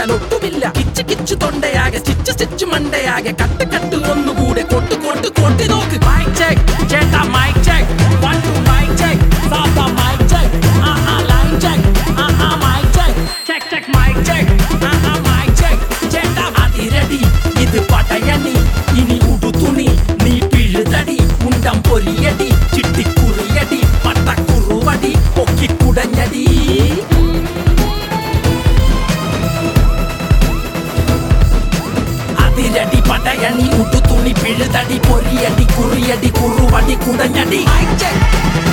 വെച്ചാൽ ഒട്ടുമില്ല കിച്ച് കിച്ച് തൊണ്ടയാകെ സ്റ്റിച്ച് സ്റ്റിച്ച് മണ്ടയാകെ കട്ട് കട്ട് ഒന്നുകൂടെ കൊട്ട് കൊട്ട് കൊട്ടി നോക്ക് മൈക്ക് ചെക്ക് ചേട്ടാ mic check one two mic check സാധാ മൈക്ക് ചെക്ക് ആ ആ ലൈൻ ചെക്ക് ആ ആ mic check check check mic check ആ ആ മൈക്ക് ചെക്ക് ചേട്ടാ അതിരടി ഇത് പടയണി ഇനി ഉടുതുണി നീ പിഴുതടി ഉണ്ടം പൊരിയടി ചിട്ടിക്കുറിയടി പട്ടക്കുറുവടി പൊക്കിക്കുടഞ്ഞടി അതിരടി പടയണി ഉടുതുണി പിഴുതടി പൊരിയടി കുറിയടി കുറുവടി കുടഞ്ഞടി മൈക്ക് ചെക്ക്